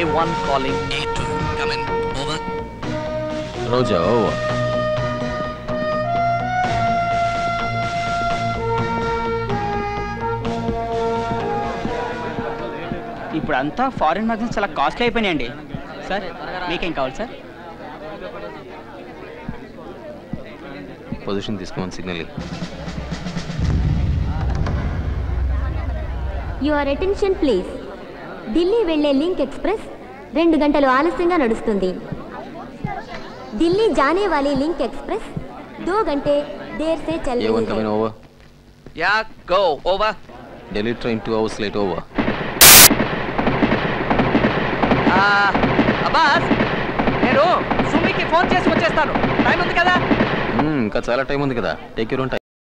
A1 calling A2. Come in. Over. Roja over ఇప్పుడు అంతా foreign magazines చాలా కాస్ట్లీ అయిపోయినాయండి సార్ మీకేం కావాలి సార్ పొజిషన్ తీసుకోమని signal your attention please Delhi వెళ్లే లింక్ ఎక్స్ప్రెస్ రెండు గంటలు ఆలస్యంగా నడుస్తుంది ఢిల్లీ జానే వాలీ లింక్ ఎక్స్ప్రెస్ దో గంటే దేర్ సే చల్ ఏ రही వన్ है। Come in over Yeah, go. Over. Delhi train two hours late over Ah, Abbas నేను సుమికి ఫోన్ చేసి వచ్చేస్తాను టైం ఉంది కదా ఇంకా చాలా టైం ఉంది కదా టేక్ యూర్